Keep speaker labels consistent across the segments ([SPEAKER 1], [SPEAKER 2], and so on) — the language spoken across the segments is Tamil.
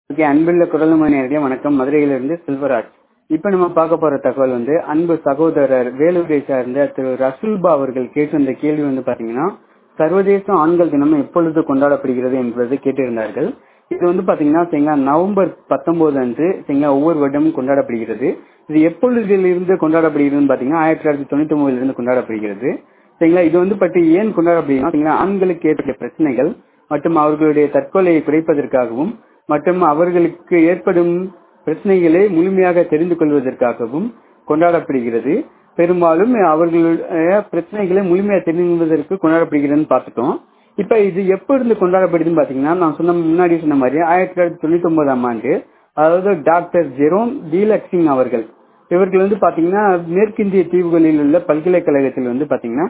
[SPEAKER 1] ஓகே அன்புள்ள குரலுமணி நேரடியாக வணக்கம் மதுரையிலிருந்து செல்வராஜ் இப்போ நம்ம பார்க்க போற தகவல் வந்து அன்பு சகோதரர் வேலூரை சார்ந்த திரு ரசூல்பா அவர்கள் கேட்டிருந்த கேள்வி வந்து பாத்தீங்கன்னா சர்வதேச ஆண்கள் தினம் எப்பொழுது கொண்டாடப்படுகிறது என்பது கேட்டிருந்தார்கள் இது வந்து பாத்தீங்கன்னா சரிங்களா நவம்பர் பத்தொன்பது அன்று சரிங்களா ஒவ்வொரு வருடமும் கொண்டாடப்படுகிறது இது எப்பொழுதிலிருந்து கொண்டாடப்படுகிறதுன்னு பாத்தீங்கன்னா ஆயிரத்தி தொள்ளாயிரத்தி தொண்ணூத்தி ஒன்பதுல இருந்து கொண்டாடப்படுகிறது சரிங்களா இது வந்து பற்றி ஏன் கொண்டாடப்படுகிறது சரிங்களா ஆண்களுக்கு ஏற்பட்ட பிரச்சனைகள் மற்றும் அவர்களுடைய தற்கொலையை குறைப்பதற்காகவும் மற்றும் அவர்களுக்கு ஏற்படும் பிரச்சனைகளை முழுமையாக தெரிந்து கொள்வதற்காகவும் கொண்டாடப்படுகிறது பெரும்பாலும் அவர்களுடைய பிரச்சனைகளை முழுமையாக தெரிந்துவதற்கு கொண்டாடப்படுகிறதுன்னு பார்த்துட்டோம் இப்ப இது எப்ப இருந்து கொண்டாடப்படுதுன்னு பாத்தீங்கன்னா நான் சொன்ன முன்னாடி சொன்ன மாதிரி ஆயிரத்தி தொள்ளாயிரத்தி தொண்ணூத்தி ஒன்பதாம் ஆண்டு அதாவது டாக்டர் ஜெரோம் டீலக்சிங் அவர்கள் இவர்கள் வந்து பாத்தீங்கன்னா மேற்கிந்திய தீவுகளில் உள்ள பல்கலைக்கழகத்தில் வந்து பாத்தீங்கன்னா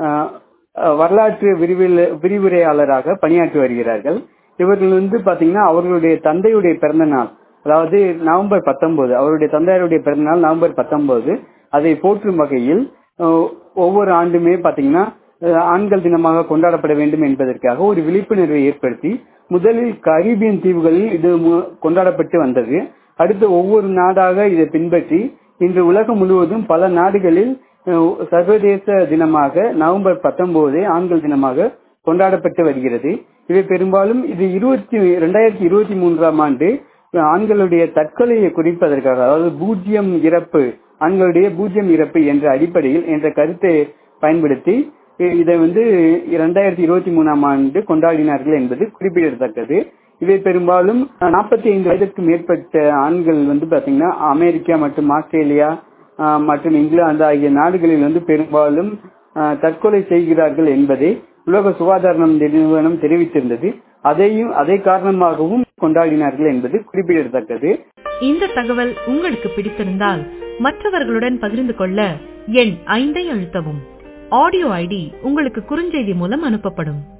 [SPEAKER 1] வரலாற்று விரிவுரையாளராக பணியாற்றி வருகிறார்கள் இவர்கள் வந்து பாத்தீங்கன்னா அவர்களுடைய தந்தையுடைய பிறந்த நாள் அதாவது நவம்பர் பத்தொன்பது அவருடைய தந்தையாருடைய பிறந்த நாள் நவம்பர் பத்தொன்பது அதை போற்றும் வகையில் ஒவ்வொரு ஆண்டுமே பாத்தீங்கன்னா ஆண்கள் தினமாக கொண்டாடப்பட வேண்டும் என்பதற்காக ஒரு விழிப்புணர்வை ஏற்படுத்தி முதலில் கரீபியன் தீவுகளில் இது கொண்டாடப்பட்டு வந்தது அடுத்து ஒவ்வொரு நாடாக இதை பின்பற்றி இன்று உலகம் முழுவதும் பல நாடுகளில் சர்வதேச தினமாக நவம்பர் பத்தொன்பது ஆண்கள் தினமாக கொண்டாடப்பட்டு வருகிறது இவை பெரும்பாலும் இது இருபத்தி இரண்டாயிரத்தி இருபத்தி மூன்றாம் ஆண்டு ஆண்களுடைய தற்கொலையை குறிப்பதற்காக அதாவது பூஜ்ஜியம் இறப்பு ஆண்களுடைய பூஜ்ஜியம் இறப்பு என்ற அடிப்படையில் என்ற கருத்தை பயன்படுத்தி இதை வந்து இரண்டாயிரத்தி இருபத்தி மூணாம் ஆண்டு கொண்டாடினார்கள் என்பது குறிப்பிடத்தக்கது இவை பெரும்பாலும் நாற்பத்தி ஐந்து வயதுக்கு மேற்பட்ட ஆண்கள் வந்து பாத்தீங்கன்னா அமெரிக்கா மற்றும் ஆஸ்திரேலியா மற்றும் இங்கிலாந்து ஆகிய நாடுகளில் வந்து பெரும்பாலும் தற்கொலை செய்கிறார்கள் என்பதை உலக சுகாதார நிறுவனம் தெரிவித்திருந்தது அதையும் அதை காரணமாகவும் கொண்டாடினார்கள் என்பது குறிப்பிடத்தக்கது
[SPEAKER 2] இந்த தகவல் உங்களுக்கு பிடித்திருந்தால் மற்றவர்களுடன் பகிர்ந்து கொள்ள எண் ஐந்தை அழுத்தவும் ஆடியோ ஐடி உங்களுக்கு குறுஞ்செய்தி மூலம் அனுப்பப்படும்